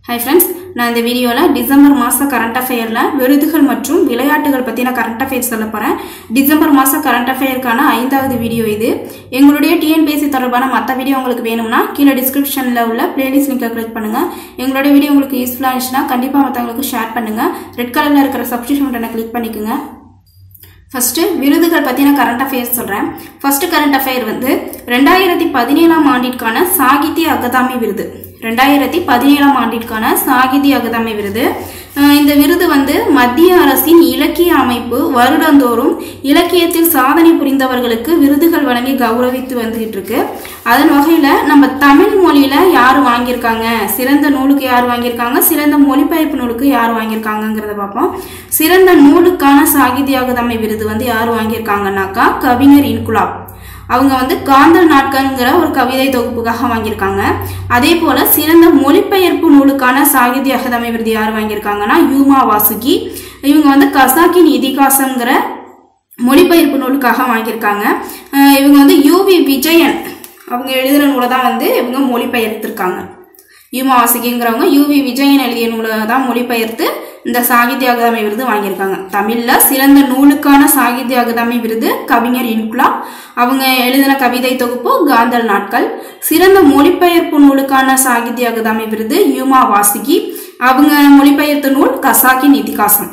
hi friends நான் இந்த வீடியோவில் டிசம்பர் மாத கரண்ட் அஃபேரில் விருதுகள் மற்றும் விளையாட்டுகள் பற்றி நான் கரண்ட் அஃபேர்ஸ் சொல்ல போகிறேன் டிசம்பர் மாத கரண்ட் அஃபேருக்கான ஐந்தாவது வீடியோ இது எங்களுடைய டிஎன்பிஎஸ்சி தொடர்பான மற்ற வீடியோ உங்களுக்கு வேணும்னா கீழே டிஸ்கிரிப்ஷனில் உள்ள பிளேலிஸ்ட் லிங்கை கிளிக் பண்ணுங்கள் எங்களுடைய வீடியோ உங்களுக்கு யூஸ்ஃபுல்லாக இருந்துச்சுன்னா கண்டிப்பாக மற்றவங்களுக்கு ஷேர் பண்ணுங்கள் ரெட் கலரில் இருக்கிற சப்ஸ்கிரிப்ஷன் பட்டனை கிளிக் பண்ணிக்கோங்க ஃபர்ஸ்ட் விருதுகள் பற்றின கரண்ட் அஃபேர்ஸ் சொல்கிறேன் ஃபர்ஸ்ட் கரண்ட் அஃபேர் வந்து ரெண்டாயிரத்தி பதினேழாம் ஆண்டிற்கான சாகித்ய அகாதமி விருது ரெண்டாயிரத்தி பதினேழாம் ஆண்டிற்கான சாகித்ய அகாதமி விருது அஹ் இந்த விருது வந்து மத்திய அரசின் இலக்கிய அமைப்பு வருடந்தோறும் இலக்கியத்தில் சாதனை புரிந்தவர்களுக்கு விருதுகள் வழங்கி கௌரவித்து வந்துகிட்டு இருக்கு அதன் வகையில் நம்ம தமிழ் மொழியில யார் வாங்கியிருக்காங்க சிறந்த நூலுக்கு யார் வாங்கியிருக்காங்க சிறந்த மொழிபெயர்ப்பு நூலுக்கு யார் வாங்கியிருக்காங்கங்கிறத பார்ப்போம் சிறந்த நூலுக்கான சாகித்ய அகாதமி விருது வந்து யார் வாங்கியிருக்காங்கன்னாக்கா கவிஞர் இன்குலாப் அவங்க வந்து காந்தல் நாட்கள்ங்கிற ஒரு கவிதை தொகுப்புக்காக வாங்கியிருக்காங்க அதே போல சிறந்த மொழிபெயர்ப்பு நூலுக்கான சாகித்ய அகாதமி விருது யார் வாங்கியிருக்காங்கன்னா யூமா வாசுகி இவங்க வந்து கசாக்கின் இதிகாசங்கிற மொழிபெயர்ப்பு நூலுக்காக வாங்கியிருக்காங்க அஹ் இவங்க வந்து யூவி விஜயன் அவங்க எழுதின நூலை தான் வந்து இவங்க மொழிபெயர்த்திருக்காங்க யூமா வாசுகிங்கிறவங்க யூவி விஜயன் எழுதிய நூலை தான் மொழிபெயர்த்து இந்த சாகித்ய அகாதமி விருது வாங்கியிருக்காங்க தமிழில் சிறந்த நூலுக்கான சாகித்ய அகாதமி விருது கவிஞர் இன்குலா அவங்க எழுதின கவிதை தொகுப்பு காந்தல் நாட்கள் சிறந்த மொழிபெயர்ப்பு நூலுக்கான சாகித்ய அகாதமி விருது யூமா வாசுகி அவங்க மொழிபெயர்த்த நூல் கசாக்கின் இதிகாசம்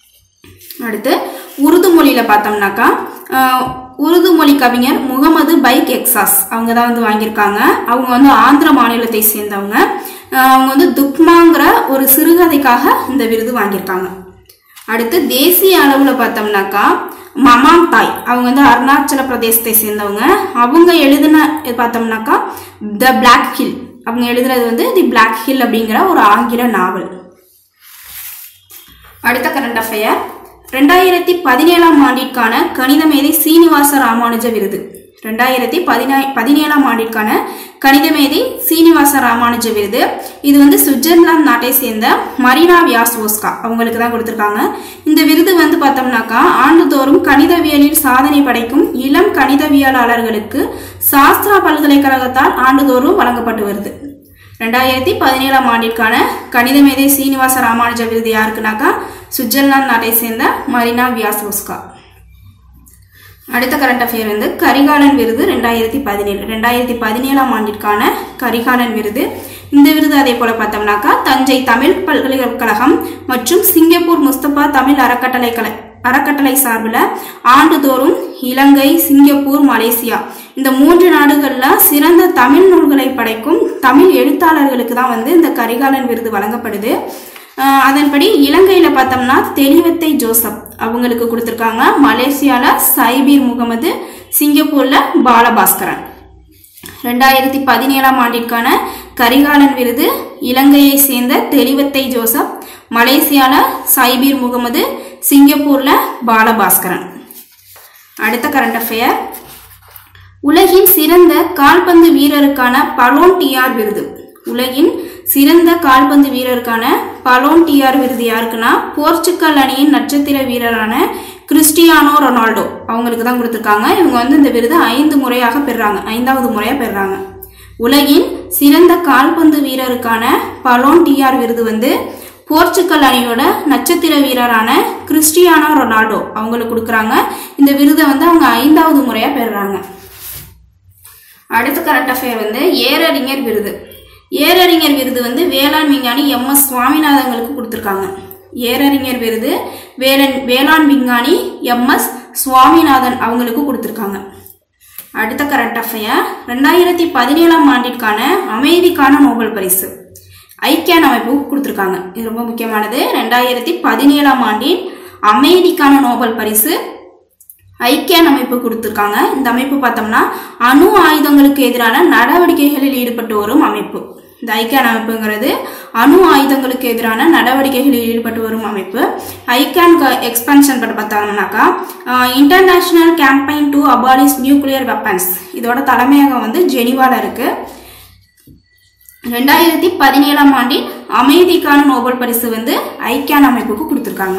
அடுத்து உருது மொழியில் பார்த்தோம்னாக்கா ஆஹ், உருது மொழி கவிஞர் முகமது பைக் எக்ஸாஸ் அவங்க தான் வந்து வாங்கியிருக்காங்க அவங்க வந்து ஆந்திர மாநிலத்தை சேர்ந்தவங்க ஆஹ், அவங்க வந்து துக்மாங்கிற ஒரு சிறுகதைக்காக இந்த விருது வாங்கியிருக்காங்க அடுத்து தேசிய அளவில் பார்த்தோம்னாக்கா மமாம் தாய் அவங்க வந்து அருணாச்சல பிரதேசத்தை சேர்ந்தவங்க அவங்க எழுதின இது பார்த்தோம்னாக்கா த பிளாக் ஹில் அவங்க எழுதுனது வந்து தி பிளாக் ஹில் அப்படிங்கிற ஒரு ஆங்கில நாவல் அடுத்த கரண்ட் அஃபேர் ரெண்டாயிரத்தி பதினேழாம் ஆண்டிற்கான கணித மேதை சீனிவாச ராமானுஜ விருது ரெண்டாயிரத்தி பதினா பதினேழாம் ஆண்டிற்கான கணித மேதை சீனிவாச ராமானுஜ விருது இது வந்து சுவிட்சர்லாந்து நாட்டை சேர்ந்த மரீனா வியாஸ்வோஸ்கா அவங்களுக்கு தான் கொடுத்துருக்காங்க இந்த விருது வந்து பார்த்தோம்னாக்கா ஆண்டுதோறும் கணிதவியலில் சாதனை படைக்கும் இளம் கணிதவியலாளர்களுக்கு சாஸ்திரா பல்கலைக்கழகத்தால் ஆண்டுதோறும் வழங்கப்பட்டு வருது ரெண்டாயிரத்தி பதினேழாம் ஆண்டிற்கான கணித மேதை சீனிவாச ராமானுஜ விருது யாருக்குனாக்கா சுவிட்சர்லாந்து நாட்டை சேர்ந்த மரினா வியாசோஸ்கா அடுத்த கரண்ட் அஃபேர் வந்து கரிகாலன் விருது ரெண்டாயிரத்தி பதினேழு ரெண்டாயிரத்தி பதினேழாம் ஆண்டிற்கான கரிகாலன் விருது இந்த விருது அதே போல பார்த்தோம்னாக்கா தஞ்சை தமிழ் பல்கலைக்கழகம் மற்றும் சிங்கப்பூர் முஸ்தபா தமிழ் அறக்கட்டளை கலை அறக்கட்டளை சார்பில் ஆண்டுதோறும் இலங்கை சிங்கப்பூர் மலேசியா இந்த மூன்று நாடுகளில் சிறந்த தமிழ் நூல்களை படைக்கும் தமிழ் எழுத்தாளர்களுக்கு தான் வந்து இந்த கரிகாலன் விருது வழங்கப்படுது ஆஹ் அதன்படி இலங்கையில் பார்த்தோம்னா தெளிவத்தை ஜோசப் அவங்களுக்கு கொடுத்துருக்காங்க மலேசியாவில் சைபீர் முகமது சிங்கப்பூரில் பாலபாஸ்கரன் ரெண்டாயிரத்தி பதினேழாம் ஆண்டிற்கான கரிகாலன் விருது இலங்கையை சேர்ந்த தெளிவத்தை ஜோசப் மலேசியாவில் சைபீர் முகமது சிங்கப்பூரில் பாலபாஸ்கரன் அடுத்த கரண்ட் அஃபேர் உலகின் சிறந்த கால்பந்து வீரருக்கான பலோன் டிஆர் விருது உலகின் சிறந்த கால்பந்து வீரருக்கான பலோன் டிஆர் விருது யாருக்குன்னா போர்ச்சுகல் அணியின் நட்சத்திர வீரரான கிறிஸ்டியானோ ரொனால்டோ அவங்களுக்கு தான் கொடுத்துருக்காங்க இவங்க வந்து இந்த விருது ஐந்து முறையாக பெறுறாங்க ஐந்தாவது முறையாக பெறுறாங்க உலகின் சிறந்த கால்பந்து வீரருக்கான பலோன் டிஆர் விருது வந்து போர்ச்சுகல் அணியோட நட்சத்திர வீரரான கிறிஸ்டியானோ ரொனால்டோ அவங்களுக்கு கொடுக்குறாங்க இந்த விருதை வந்து அவங்க ஐந்தாவது முறையாக பெறுறாங்க அடுத்த கரண்ட் அஃபேர் வந்து ஏரறிஞர் விருது ஏரறிஞர் விருது வந்து வேளாண் விஞ்ஞானி எம் எஸ் சுவாமிநாதங்களுக்கு கொடுத்துருக்காங்க ஏரறிஞர் விருது வேலன் வேளாண் விஞ்ஞானி எம் எஸ் சுவாமிநாதன் அவங்களுக்கு கொடுத்துருக்காங்க அடுத்த கரண்ட் அஃபேர் ரெண்டாயிரத்தி பதினேழாம் ஆண்டிற்கான அமைதிக்கான நோபல் பரிசு ஐக்கியான் அமைப்பு கொடுத்துருக்காங்க இது ரொம்ப முக்கியமானது ரெண்டாயிரத்தி பதினேழாம் ஆண்டின் அமைதிக்கான நோபல் பரிசு ஐக்கியான் அமைப்பு கொடுத்துருக்காங்க இந்த அமைப்பு பார்த்தோம்னா அணு ஆயுதங்களுக்கு எதிரான நடவடிக்கைகளில் ஈடுபட்டு வரும் அமைப்பு இந்த ஐக்கியான் அமைப்புங்கிறது அணு ஆயுதங்களுக்கு எதிரான நடவடிக்கைகளில் ஈடுபட்டு வரும் அமைப்பு ஐக்கியான் எக்ஸ்பென்ஷன் பற்றி பார்த்தோம்னாக்கா international campaign to abolish nuclear weapons இதோட தலைமையகம் வந்து ஜெனிவால இருக்கு ரெண்டாயிரத்தி பதினேழாம் ஆண்டின் அமைதிக்கான நோபல் பரிசு வந்து ஐக்கியான் அமைப்புக்கு கொடுத்துருக்காங்க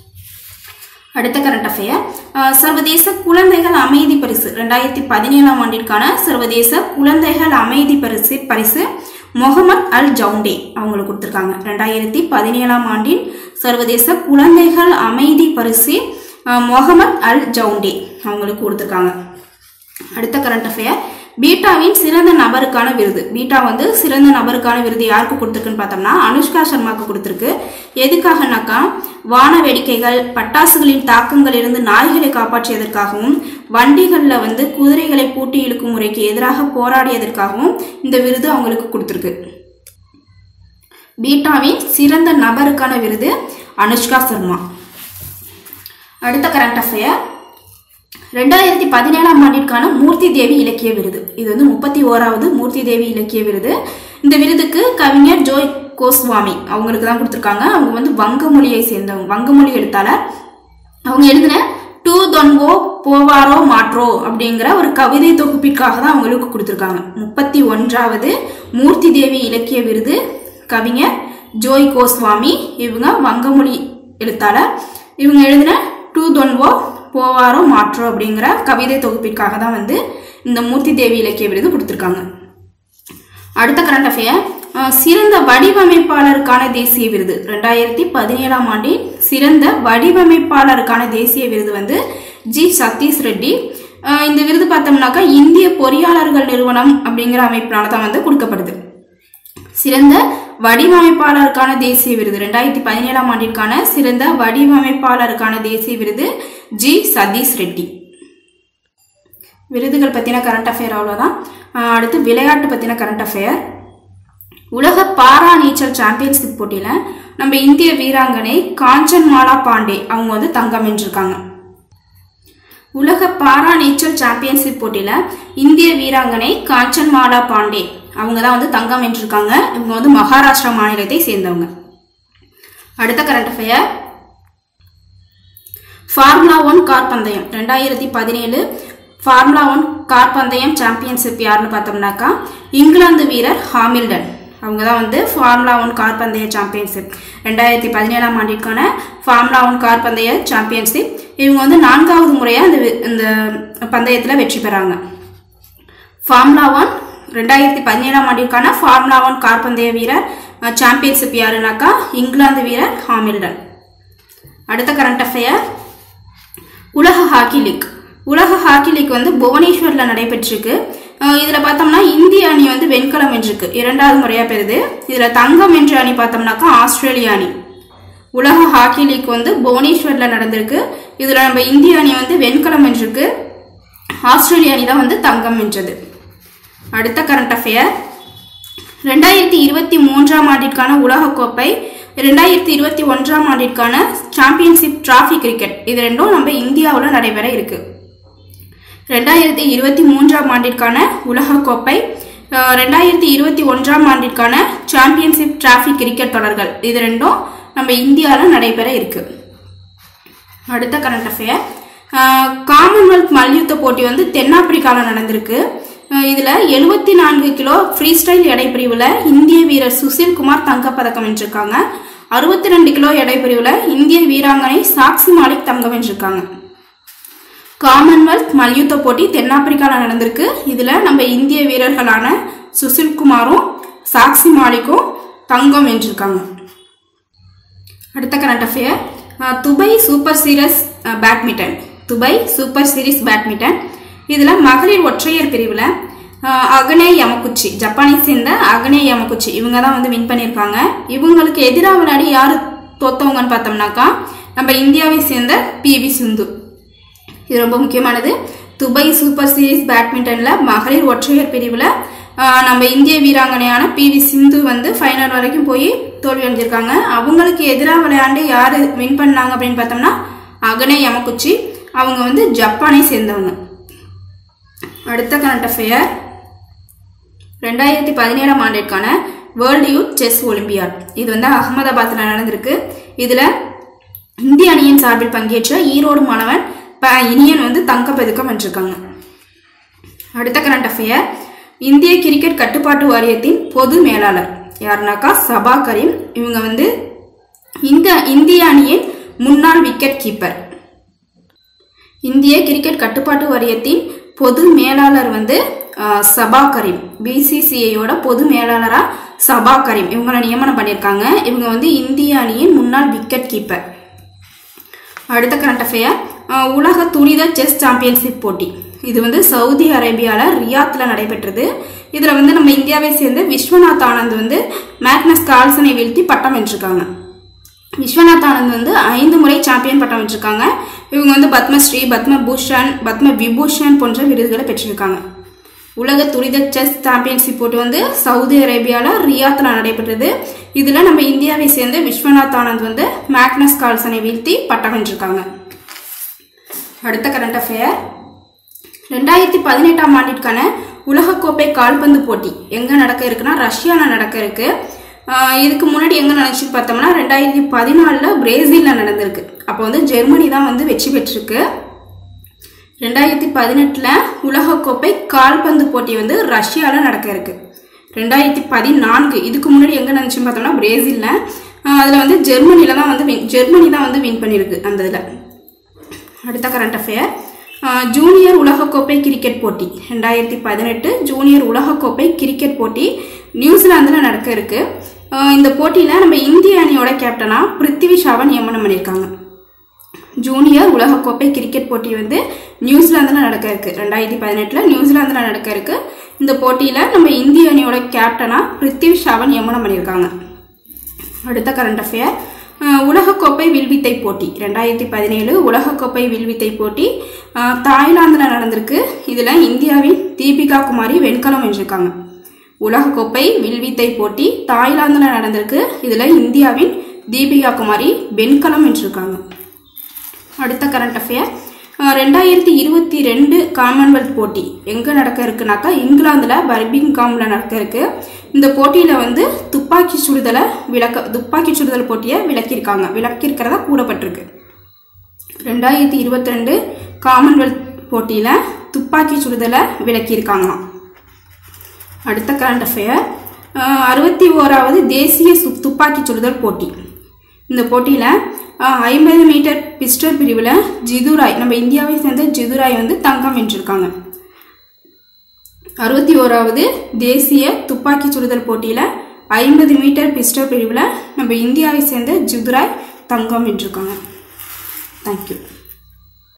அடுத்த கரண்ட் அஃபேர் சர்வதேச குழந்தைகள் அமைதி பரிசு ரெண்டாயிரத்தி பதினேழாம் ஆண்டிற்கான சர்வதேச குழந்தைகள் அமைதி பரிசு பரிசு முகமது அல் ஜவுண்டே அவங்களுக்கு கொடுத்துருக்காங்க ரெண்டாயிரத்தி பதினேழாம் ஆண்டின் சர்வதேச குழந்தைகள் அமைதி பரிசு அஹ், முகமது அல் ஜவுண்டே அவங்களுக்கு கொடுத்துருக்காங்க அடுத்த கரண்ட் அஃபேர் பீட்டாவின் சிறந்த நபருக்கான விருது பீட்டா வந்து சிறந்த நபருக்கான விருது யாருக்கு கொடுத்துருக்குன்னு பார்த்தோம்னா அனுஷ்கா சர்மாவுக்கு கொடுத்துருக்கு எதுக்காகனாக்கா வான வேடிக்கைகள் பட்டாசுகளின் தாக்கங்களிலிருந்து நாய்களை காப்பாற்றியதற்காகவும் வண்டிகளில் வந்து குதிரைகளை பூட்டி இழுக்கும் முறைக்கு எதிராக போராடியதற்காகவும் இந்த விருது அவங்களுக்கு கொடுத்துருக்கு பீட்டாவின் சிறந்த நபருக்கான விருது அனுஷ்கா சர்மா அடுத்த கரண்ட் அஃபேர் ரெண்டாயிரத்தி பதினேழாம் ஆண்டிற்கான மூர்த்தி தேவி இலக்கிய விருது இது வந்து முப்பத்தி ஓராவது மூர்த்தி தேவி இலக்கிய விருது இந்த விருதுக்கு கவிஞர் ஜோய் கோஸ்வாமி அவங்களுக்கு தான் கொடுத்துருக்காங்க அவங்க வந்து வங்க மொழியை சேர்ந்தவங்க வங்க மொழி எழுத்தாளர் அவங்க எழுதின டூ தொன்வோ போவாரோ மாற்றோ அப்படிங்கிற ஒரு கவிதை தொகுப்பிற்காக தான் அவங்களுக்கு கொடுத்துருக்காங்க முப்பத்தி ஒன்றாவது மூர்த்தி தேவி இலக்கிய விருது கவிஞர் ஜோய் கோஸ்வாமி இவங்க வங்கமொழி எழுத்தாளர் இவங்க எழுதின டூ தொன்வோ போவாரோ மாற்றோ அப்படிங்கிற கவிதை தொகுப்பிற்காக தான் வந்து இந்த மூர்த்தி தேவி இலக்கிய விருது கொடுத்துருக்காங்க அடுத்த கரண்ட் அஃபேர் அஹ், சிறந்த வடிவமைப்பாளருக்கான தேசிய விருது ரெண்டாயிரத்தி பதினேழாம் ஆண்டின் சிறந்த வடிவமைப்பாளருக்கான தேசிய விருது வந்து ஜி சதீஷ் ரெட்டி அஹ், இந்த விருது பார்த்தோம்னாக்கா இந்திய பொறியாளர்கள் நிறுவனம் அப்படிங்கிற அமைப்பினால தான் வந்து கொடுக்கப்படுது சிறந்த வடிவமைப்பாளருக்கான தேசிய விருது ரெண்டாயிரத்தி பதினேழாம் ஆண்டிற்கான சிறந்த வடிவமைப்பாளருக்கான தேசிய விருது ஜி சதீஷ் ரெட்டி விருதுகள் பற்றின கரண்ட் அஃபேர் அவ்வளோதான் ஆஹ் அடுத்து விளையாட்டு பற்றின கரண்ட் அஃபேர் உலக பாரா நீச்சல் சாம்பியன்ஷிப் போட்டியில் நம்ம இந்திய வீராங்கனை காஞ்சன் மாலா பாண்டே அவங்க வந்து தங்கம் வென்றிருக்காங்க உலக பாரா நீச்சல் சாம்பியன்ஷிப் போட்டியில் இந்திய வீராங்கனை காஞ்சன் மாலா பாண்டே அவங்க தான் வந்து தங்கம் வென்றிருக்காங்க இவங்க வந்து மகாராஷ்டிரா மாநிலத்தை சேர்ந்தவங்க அடுத்த current affair formula one car பந்தயம் ரெண்டாயிரத்தி பதினேழு ஃபார்முலா ஒன் கார் பந்தயம் சாம்பியன்ஷிப் யாருன்னு பார்த்தோம்னாக்கா இங்கிலாந்து வீரர் ஹாமில்டன் அவங்க தான் வந்து ஃபார்முலா ஒன் கார் பந்தய சாம்பியன்ஷிப் ரெண்டாயிரத்தி பதினேழாம் ஆண்டிற்கான ஃபார்முலா ஒன் கார் பந்தய சாம்பியன்ஷிப் இவங்க வந்து நான்காவது முறையாக இந்த வி- இந்த பந்தயத்தில் வெற்றி பெறாங்க ஃபார்முலா ஒன் ரெண்டாயிரத்தி பதினேழாம் ஆண்டிற்கான ஃபார்முலா ஒன் கார் பந்தய வீரர் அஹ், சாம்பியன்ஷிப் யாருனாக்கா இங்கிலாந்து வீரர் ஹாமில்டன் அடுத்த கரண்ட் அஃபேர் உலக ஹாக்கி லீக் உலக ஹாக்கி லீக் வந்து புவனேஸ்வரில் நடைபெற்றிருக்கு அஹ் இதுல பார்த்தோம்னா இந்திய அணி வந்து வெண்கலம் வென்றிருக்கு இரண்டாவது முறையா பெறுது இதுல தங்கம் வென்ற அணி பார்த்தோம்னாக்கா ஆஸ்திரேலிய அணி உலக ஹாக்கி லீக் வந்து புவனேஸ்வர்ல நடந்திருக்கு இதுல நம்ம இந்திய அணி வந்து வெண்கலம் வென்றிருக்கு ஆஸ்திரேலிய அணி தான் வந்து தங்கம் வென்றது அடுத்த கரண்ட் அஃபேர் ரெண்டாயிரத்தி இருபத்தி மூன்றாம் ஆண்டிற்கான உலகக்கோப்பை ரெண்டாயிரத்தி இருபத்தி ஒன்றாம் ஆண்டிற்கான சாம்பியன்ஷிப் டிராஃபி கிரிக்கெட் இது ரெண்டும் நம்ம இந்தியாவில் நடைபெற இருக்கு ரெண்டாயிரத்தி இருபத்தி மூன்றாம் ஆண்டிற்கான உலகக்கோப்பை அஹ், ரெண்டாயிரத்தி இருபத்தி ஒன்றாம் ஆண்டிற்கான சாம்பியன்ஷிப் டிராஃபி கிரிக்கெட் தொடர்கள் இது ரெண்டும் நம்ம இந்தியாவில் நடைபெற இருக்கு அடுத்த கரண்ட் அஃபேர் காமன்வெல்த் மல்யுத்த போட்டி வந்து தென்னாப்பிரிக்காவில் நடந்திருக்கு அஹ் இதுல எழுபத்தி நான்கு கிலோ ஃப்ரீ ஸ்டைல் எடை பிரிவுல இந்திய வீரர் சுசில் குமார் தங்கப்பதக்கம் வென்றிருக்காங்க அறுபத்தி ரெண்டு கிலோ எடை பிரிவுல இந்திய வீராங்கனை சாக்சி மாலிக் தங்கம் வென்றிருக்காங்க காமன்வெல்த் மல்யுத்த போட்டி தென்னாப்பிரிக்காவில் நடந்திருக்கு இதுல நம்ம இந்திய வீரர்களான சுசில் குமாரும் சாக்சி மாலிக்கும் தங்கம் வென்றிருக்காங்க அடுத்த current affair Dubai super series badminton Dubai super series badminton இதில் மகளிர் ஒற்றையர் பிரிவில் அகனே யமகுச்சி ஜப்பானை சேர்ந்த அகனே யமகுச்சி இவங்க தான் வந்து வின் பண்ணியிருக்காங்க இவங்களுக்கு எதிராக விளையாடி யார் தோத்தவங்கன்னு பார்த்தோம்னாக்கா நம்ம இந்தியாவை சேர்ந்த பிவி சிந்து இது ரொம்ப முக்கியமானது துபை சூப்பர் சீரிஸ் பேட்மிண்டனில் மகளிர் ஒற்றையர் பிரிவில் நம்ம இந்திய வீராங்கனையான பிவி சிந்து வந்து ஃபைனல் வரைக்கும் போய் தோல்வி அடைஞ்சிருக்காங்க அவங்களுக்கு எதிராக விளையாண்டு யார் வின் பண்ணாங்க அப்படின்னு பார்த்தோம்னா அகனே யமகுச்சி அவங்க வந்து ஜப்பானை சேர்ந்தவங்க அடுத்த கரண்ட் அஃபேர் ரெண்டாயிரத்தி பதினேழாம் ஆண்டிற்கான வேர்ல்டு யூத் செஸ் ஒலிம்பியாட் இது வந்து அகமதாபாத்தில் நடந்திருக்கு இதில் இந்திய அணியின் சார்பில் பங்கேற்ற ஈரோடு மாணவன் ப இனியன் வந்து தங்கப்பதக்கம் வென்றிருக்காங்க அடுத்த கரண்ட் அஃபேர் இந்திய கிரிக்கெட் கட்டுப்பாட்டு வாரியத்தின் பொது மேலாளர் யாருனாக்கா சபா கரீம் இவங்க வந்து இந்த இந்திய அணியின் முன்னாள் விக்கெட் கீப்பர் இந்திய கிரிக்கெட் கட்டுப்பாட்டு வாரியத்தின் பொது மேலாளர் வந்து அஹ், சபா கரீம் பிசிசிஐயோட பொது மேலாளராக சபா கரீம் இவங்களை நியமனம் பண்ணியிருக்காங்க இவங்க வந்து இந்திய அணியின் முன்னாள் விக்கெட் கீப்பர் அடுத்த கரண்ட் அஃபேர் உலக துரித செஸ் சாம்பியன்ஷிப் போட்டி இது வந்து சவுதி அரேபியாவில் ரியாத்தில் நடைபெற்றது இதில் வந்து நம்ம இந்தியாவை சேர்ந்த விஸ்வநாத் ஆனந்த் வந்து மேக்னஸ் கால்சனை வீழ்த்தி பட்டம் வென்றிருக்காங்க விஸ்வநாத் ஆனந்த் வந்து ஐந்து முறை சாம்பியன் பட்டம் வென்றிருக்காங்க இவங்க வந்து பத்மஸ்ரீ பத்மபூஷன் பத்ம விபூஷன் போன்ற விருதுகளை பெற்றிருக்காங்க உலக துரித செஸ் சாம்பியன்ஷிப் போட்டி வந்து சவுதி அரேபியாவில் ரியாத்தில் நடைபெற்றது இதில் நம்ம இந்தியாவை சேர்ந்த விஸ்வநாத் ஆனந்த் வந்து மேக்னஸ் கால்சனை வீழ்த்தி பட்டம் வென்றிருக்காங்க அடுத்த கரண்ட் அஃபேர் ரெண்டாயிரத்தி பதினெட்டாம் ஆண்டிற்கான உலகக்கோப்பை கால்பந்து போட்டி எங்கே நடக்க இருக்குன்னா ரஷ்யாவில் நடக்க இருக்கு ஆஹ் இதுக்கு முன்னாடி எங்கே நடந்துச்சுன்னு பார்த்தோம்னா ரெண்டாயிரத்தி பதினாலில் பிரேசிலில் நடந்திருக்கு அப்போ வந்து ஜெர்மனி தான் வந்து வெற்றி பெற்றிருக்கு ரெண்டாயிரத்தி பதினெட்டில் உலகக்கோப்பை கால்பந்து போட்டி வந்து ரஷ்யாவில் நடக்க இருக்கு ரெண்டாயிரத்தி பதினான்கு இதுக்கு முன்னாடி எங்கே நடந்துச்சுன்னு பார்த்தோம்னா பிரேசிலில் அதில் வந்து ஜெர்மனியில் தான் வந்து win- ஜெர்மனி தான் வந்து வின் பண்ணியிருக்கு அந்த இதில் அடுத்த கரண்ட் அஃபேர் ஜூனியர் உலகக்கோப்பை கிரிக்கெட் போட்டி ரெண்டாயிரத்தி பதினெட்டு ஜூனியர் உலகக்கோப்பை கிரிக்கெட் போட்டி நியூசிலாந்தில் நடக்க இருக்கு ஆஹ் இந்த போட்டியில் நம்ம இந்திய அணியோட கேப்டனாக பிருத்திவி ஷாவை நியமனம் பண்ணியிருக்காங்க ஜூனியர் உலகக்கோப்பை கிரிக்கெட் போட்டி வந்து நியூசிலாந்தில் நடக்க இருக்கு ரெண்டாயிரத்தி பதினெட்டில் நியூசிலாந்தில் நடக்க இருக்கு இந்த போட்டியில் நம்ம இந்திய அணியோட கேப்டனாக பிருத்திவி ஷாவை நியமனம் பண்ணியிருக்காங்க அடுத்த கரண்ட் அஃபேர் உலகக்கோப்பை வில்வித்தை போட்டி ரெண்டாயிரத்தி பதினேழு உலகக்கோப்பை வில்வித்தை போட்டி அஹ், தாய்லாந்தில் நடந்திருக்கு இதில் இந்தியாவின் தீபிகா குமாரி வெண்கலம் வென்றிருக்காங்க உலகக்கோப்பை வில்வித்தை போட்டி தாய்லாந்தில் நடந்திருக்கு இதில் இந்தியாவின் தீபிகா குமாரி வெண்கலம் வென்றிருக்காங்க அடுத்த கரண்ட் அஃபேர் ரெண்டாயிரத்தி இருபத்தி ரெண்டு காமன்வெல்த் போட்டி எங்கே நடக்க இருக்குனாக்கா இங்கிலாந்தில் பர்பிங்காமில் நடக்க இருக்கு இந்த போட்டியில் வந்து துப்பாக்கி சுடுதலை விளக்க துப்பாக்கி சுடுதல் போட்டியை விளக்கியிருக்காங்க விளக்கியிருக்கிறதா கூடப்பட்டிருக்கு ரெண்டாயிரத்தி இருபத்தி ரெண்டு காமன்வெல்த் போட்டியில் துப்பாக்கி சுடுதலை விளக்கியிருக்காங்களாம் அடுத்த கரண்ட் அஃபேர் அறுபத்தி ஓராவது தேசிய சு துப்பாக்கி சுடுதல் போட்டி இந்த போட்டியில் ஐம்பது மீட்டர் பிஸ்டல் பிரிவில் ஜிதுராய் நம்ம இந்தியாவை சேர்ந்த ஜிதுராய் வந்து தங்கம் வென்றிருக்காங்க அறுபத்தி ஓராவது தேசிய துப்பாக்கி சுடுதல் போட்டியில் ஐம்பது மீட்டர் பிஸ்டல் பிரிவில் நம்ம இந்தியாவை சேர்ந்த ஜிதுராய் தங்கம் வென்றிருக்காங்க தேங்க்யூ